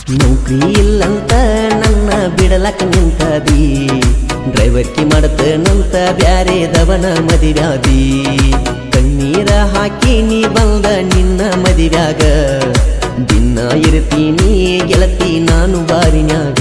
ನೌಕರಿ ಇಲ್ಲಂತ ನನ್ನ ಬಿಡಲಕ್ಕ ನಿಂತದಿ ಡ್ರೈವರ್ಕಿ ಮಾಡತನಂತ ಬ್ಯಾರೆದವನ ಮದಿವ್ಯಾದಿ ಕಣ್ಣೀರ ಹಾಕಿ ನೀ ಬಂದ ನಿನ್ನ ಮದಿವ್ಯಾಗ ದಿನ ಇರ್ತೀನಿ ಗೆಳತಿ ನಾನು ಬಾರಿನ್ಯಾಗ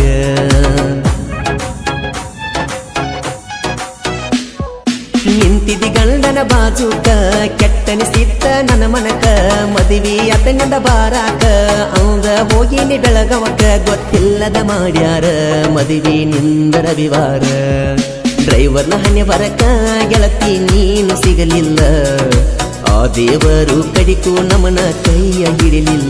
ನಿಂತಿದಿ ಗಂಡನ ಬಾಜುಕ ಕೆಟ್ಟನಿಸಿತ್ತ ನನ್ನ ಮನಕ ಮದುವೆ ಅತನಿಂದ ಬಾರಾಕ ಅವಂದ ಹೋಗಿನಿ ಬೆಳಗವಕ ಗೊತ್ತಿಲ್ಲದ ಮಾಡ್ಯಾರ ಮದುವೆ ನಿಂದ ರವಿವಾರ ಡ್ರೈವರ್ನ ಹಣೆ ಬರಕ ಗೆಳತಿ ನೀನು ಸಿಗಲಿಲ್ಲ ಆ ದೇವರು ಕಡಿಕು ನಮನ ಕೈಯ ಹಿಡಿಲಿಲ್ಲ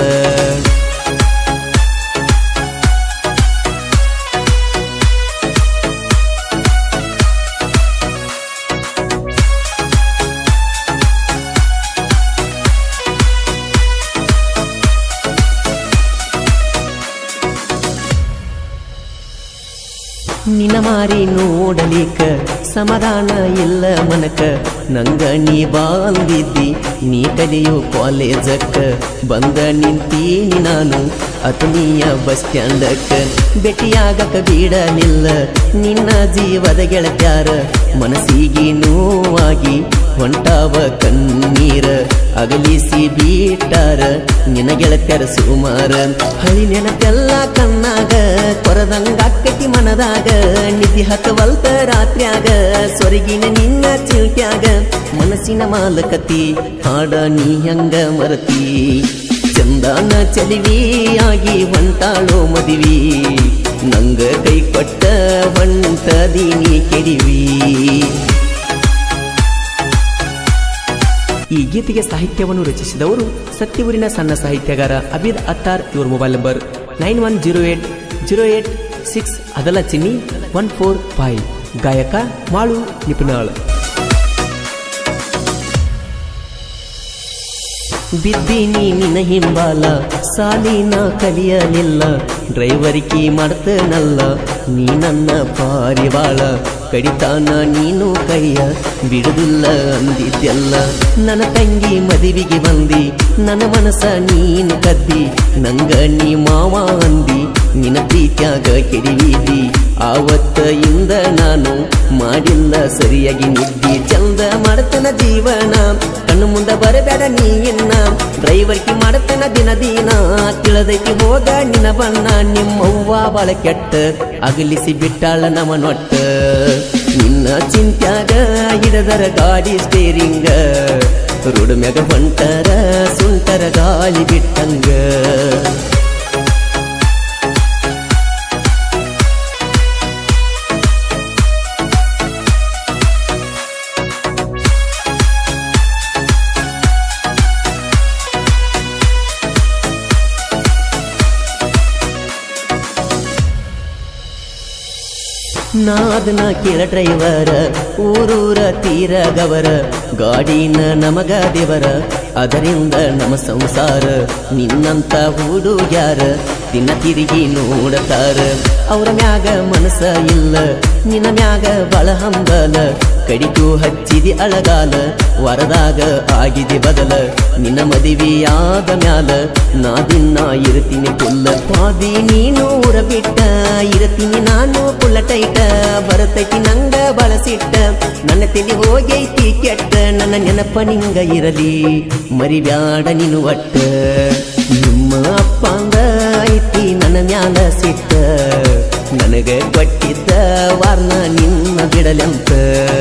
ನಿನ್ನ ಮಾರಿ ನೋಡಲಿಕ ಸಮಾಧಾನ ಇಲ್ಲ ಮನಕ ನಂಗ ನೀ ಬಾಂದಿದ್ದಿ ನೀ ಕಲಿಯೋ ಕಾಲೇಜಕ್ಕ ಬಂದ ನಿಂತೀನಿ ನಾನು ಅತನಿಯ ಬಸ್ ಸ್ಟ್ಯಾಂಡಕ್ಕ ಭೇಟಿಯಾಗಕ ಬಿಡಲಿಲ್ಲ ನಿನ್ನ ಜೀವದ ಗೆಳತ್ಯಾರ ಮನಸ್ಸಿಗೆ ನೋವಾಗಿ ಹೊಂಟಾವ ಕಣ್ಣೀರ ಅಗಲಿಸಿ ಬೀಟಾರ ನಿನ್ನ ಗೆಳತ್ಯಾರ ಸುಮಾರ ಹಳಿ ನೆನಪೆಲ್ಲ ಕಣ್ಣಾಗ ಕೊರದಂಗಾಕತಿ ಮನದಾಗ ನಿಧಿ ಹತ್ತವಲ್ತ ರಾತ್ರ್ಯಾಗ ಸೊರಗಿನ ನಿನ್ನ ಚಿಲ್ಟ್ಯಾಗ ಮನಸ್ಸಿನ ಮಾಲಕತಿ ಹಾಡ ನೀ ಹಂಗ ಮರತಿ ಚಂದಾನ ಚಲಿವಿಯಾಗಿ ಹೊಂಟಾಳೋ ಮದಿವಿ ನಂಗ ಕೈ ಕೊಟ್ಟ ಹೊಂಟದೀನಿ ಕೆಡಿವಿ ಈ ಗೀತೆಗೆ ಸಾಹಿತ್ಯವನ್ನು ರಚಿಸಿದವರು ಸತ್ಯವೂರಿನ ಸಣ್ಣ ಸಾಹಿತ್ಯಗಾರ ಅಬೀದ್ ಅತ್ತಾರ್ ಇವರ mobile number nine one zero eight zero eight six ಅದಲ ಚಿನ್ನಿ ಒನ್ ಫೋರ್ ಫೈವ್ ಗಾಯಕ ಮಾಳು ನಿಪುಣಾಳ್ ಬಿದ್ದೀನಿ ನಿನ್ನ ಹಿಂಬಾಲ ಸಾಲಿನ ಕಲಿಯಲಿಲ್ಲ ಡ್ರೈವರಿಕಿ ಮಾಡ್ತನಲ್ಲ ನೀ ನನ್ನ ಪಾರಿವಾಳ ಕಡಿತಾನ ನೀನು ಕೈಯ ಬಿಡುದಿಲ್ಲ ಅಂದಿದ್ದೆಲ್ಲ ನನ್ನ ತಂಗಿ ಮದುವೆಗೆ ಬಂದಿ ನನ್ನ ಮನಸ ನೀನು ಕದ್ದಿ ನಂಗ ನೀ ಮಾವ ಅಂದಿ ನಿನ್ನ ಪ್ರೀತ್ಯಾಗ ಕೆಡಿವಿದಿ ಆವತ್ತ ಇಂದ ನಾನು ಮಾಡಿಲ್ಲ ಸರಿಯಾಗಿ ನಿದ್ದಿ ಚಂದ ಮಾಡ್ತನ ಜೀವನ ಕಣ್ಣು ಮುಂದೆ ಬರಬೇಡ ನೀ ಇನ್ನ ಡ್ರೈವರ್ಕಿ ಮಾಡ್ತನ ದಿನ ದಿನ ತಿಳದೈತಿ ಹೋಗ ನಿನ್ನ ಬಣ್ಣ ನಿಮ್ಮವ್ವ ಬಾಳ ಕೆಟ್ಟ ಅಗಲಿಸಿ ಬಿಟ್ಟಾಳ ನಮ ನೊಟ್ಟ ನಿನ್ನ ಚಿಂತ್ಯಾಗ ಹಿಡದರ ಗಾಡಿ ಸ್ಟೇರಿಂಗ ರೋಡ್ ಮ್ಯಾಗ ಹೊಂಟರ ಸುಂಟರ ಗಾಳಿ ಬಿಟ್ಟಂಗ ನಾದನ ಕೇಳ ಡ್ರೈವರ ಊರೂರ ತೀರಗವರ ಗಾಡಿನ ನಮಗ ದೇವರ ಅದರಿಂದ ನಮ್ಮ ಸಂಸಾರ ನಿನ್ನಂತ ಹುಡುಗ್ಯಾರ ದಿನ ತಿರುಗಿ ನೋಡತಾರ ಅವರ ಮ್ಯಾಗ ಮನಸ ಇಲ್ಲ ನಿನ್ನ ಮ್ಯಾಗ ಬಳ ಹಂಬಲ ಕಡಿತು ಹಚ್ಚಿದಿ ಅಳಗಾಲ ವರದಾಗ ಆಗಿದೆ ಬದಲ ನಿನ್ನ ಮದುವೆಯಾದ ಮ್ಯಾಲ ನಾ ದಿನ ಇರ್ತೀನಿ ಪುಲ್ಲ ಪಾದಿ ನೀನು ಊರ ಬಿಟ್ಟ ಇರ್ತೀನಿ ನಾನು ಪುಲ್ಲ ಟೈಟ ಬರತೈತಿ ನಂಗ ಬಳಸಿಟ್ಟ ನನ್ನ ತಲೆ ಹೋಗೈತಿ ಕೆಟ್ಟ ನನ್ನ ನೆನಪ ನಿಂಗ ಇರಲಿ ಮರಿಬ್ಯಾಡ ನೀನು ಒಟ್ಟ ನಿಮ್ಮ ಅಪ್ಪಂಗ ಐತಿ ನನ್ನ ಮ್ಯಾಲ ಸಿಟ್ಟ ನನಗ ಕೊಟ್ಟಿದ್ದ ವಾರ್ನ ನಿನ್ನ ಬಿಡಲಂತ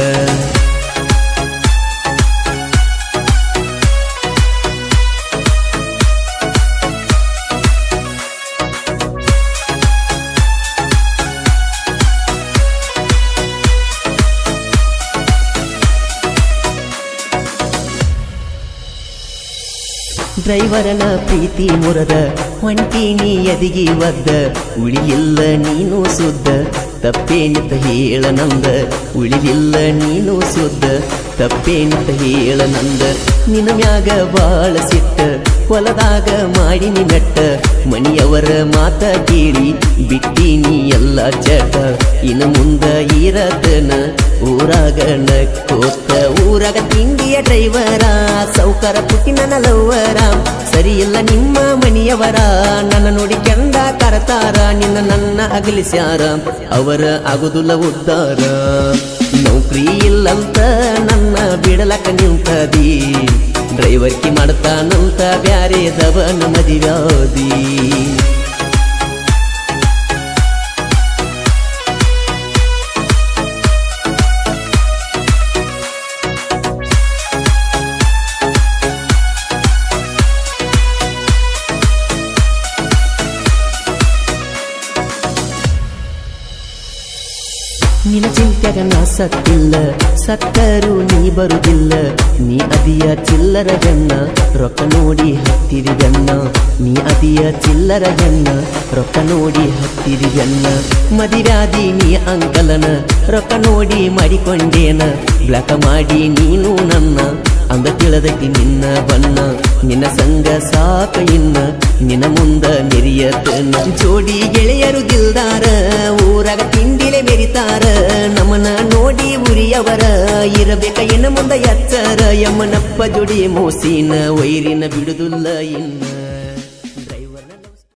ಡ್ರೈವರನ ಪ್ರೀತಿ ಮುರದ ಹೊಂಟೀನಿ ಎದಿಗಿ ಒದ್ದ ಉಳಿಯಿಲ್ಲ ನೀನು ಸುದ್ದ ತಪ್ಪೇನಿತ ಹೇಳ ನಂದ ಉಳಿಲಿಲ್ಲ ನೀನು ಸುದ್ದ ತಪ್ಪೇನಂತ ಹೇಳ ನಂದ ನಿನ್ನ ಮ್ಯಾಗ ಬಾಳ ಸಿಟ್ಟ ಹೊಲದಾಗ ಮಾಡಿನಿ ಮೆಟ್ಟ ಮನಿಯವರ ಮಾತ ಕೇಳಿ ಬಿಟ್ಟಿನಿ ಎಲ್ಲ ಚಟ ಇನ್ನು ಮುಂದ ಇರತನ ಊರಾಗ ನಕ್ಕೋತ ಊರಾಗ ತಿಂಡಿಯ ಡ್ರೈವರ ಸೌಕರ ಪುಟ್ಟಿ ನನ್ನ ಲವ್ವರ ಸರಿ ಇಲ್ಲ ನಿಮ್ಮ ಮನಿಯವರ ನನ್ನ ನೋಡಿ ಕೆಂಡ ಕರತಾರ ನಿನ್ನ ನನ್ನ ಅಗಲಿಸ್ಯಾರ ಅವರ ಆಗುದಿಲ್ಲ ಉದ್ದಾರ ನೌಕರಿ ಇಲ್ಲಂತ ನನ್ನ ಬಿಡಲಕ ನಿಂತದಿ ಡ್ರೈವರ್ಕಿ ಮಾಡ್ತಾನಂತ ಬ್ಯಾರೆ ದವನ ಮದಿವ್ಯಾದಿ ನಿನ್ನ ಚಿಂತೆಗ ನಾ ಸತ್ತಿಲ್ಲ ಸತ್ತರು ನೀ ಬರುದಿಲ್ಲ ನೀ ಅದಿಯ ಚಿಲ್ಲರ ಗಣ್ಣ ರೊಕ್ಕ ನೋಡಿ ಹತ್ತಿರಿ ಗಣ್ಣ ನೀ ಅದಿಯ ಚಿಲ್ಲರ ಗಣ್ಣ ರೊಕ್ಕ ನೋಡಿ ಹತ್ತಿರಿ ಗಣ್ಣ ಮದಿವ್ಯಾದಿ ನೀ ಅಂಕಲನ ರೊಕ್ಕ ನೋಡಿ ಮಾಡಿಕೊಂಡೇನ ಬ್ಲಾಕ ಮಾಡಿ ನೀನು ನನ್ನ ಅಂದ ತಿಳದೈತಿ ನಿನ್ನ ಬಣ್ಣ ನಿನ್ನ ಸಂಗ ಸಾಕ ಇನ್ನ ನಿನ್ನ ಮುಂದ ಮೆರಿಯತನ ಜೋಡಿ ಗೆಳೆಯರು ದಿಲ್ದಾರ ಊರಾಗ ತಿಂಡಿಲೆ ಮೆರಿತಾರ ನಮ್ಮನ ನೋಡಿ ಉರಿಯವರ ಇರಬೇಕ ಇನ್ನ ಮುಂದ ಎಚ್ಚರ ಯಮ್ಮನಪ್ಪ ಜೋಡಿ ಮೋಸಿನ ವೈರಿನ ಬಿಡುದಿಲ್ಲ ಇನ್ನ